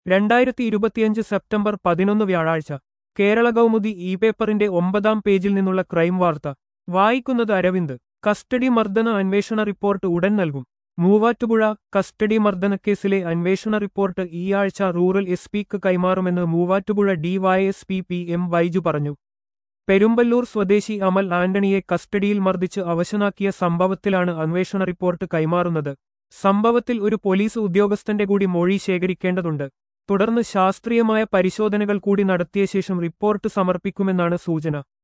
രണ്ടായിരത്തി ഇരുപത്തിയഞ്ച് സെപ്റ്റംബർ പതിനൊന്ന് വ്യാഴാഴ്ച കേരള കൗമുദി ഇ പേപ്പറിന്റെ ഒമ്പതാം പേജിൽ നിന്നുള്ള ക്രൈം വാർത്ത വായിക്കുന്നത് അരവിന്ദ് കസ്റ്റഡി മർദ്ദന അന്വേഷണ റിപ്പോർട്ട് ഉടൻ നൽകും മൂവാറ്റുപുഴ കസ്റ്റഡി മർദ്ദനക്കേസിലെ അന്വേഷണ റിപ്പോർട്ട് ഈ ആഴ്ച റൂറൽ എസ് പിക്ക് കൈമാറുമെന്ന് Muvattupuzha DYSP P M Vaiju പറഞ്ഞു പെരുമ്പല്ലൂർ സ്വദേശി അമൽ ആന്റണിയെ കസ്റ്റഡിയിൽ മർദ്ദിച്ച് അവശനാക്കിയ സംഭവത്തിലാണ് അന്വേഷണ റിപ്പോർട്ട് കൈമാറുന്നത് സംഭവത്തിൽ ഒരു പോലീസ് ഉദ്യോഗസ്ഥന്റെ കൂടി മൊഴി ശേഖരിക്കേണ്ടതുണ്ട് തുടർന്ന് ശാസ്ത്രീയമായ പരിശോധനകൾ കൂടി നടത്തിയ ശേഷം റിപ്പോർട്ട് സമർപ്പിക്കുമെന്നാണ് സൂചന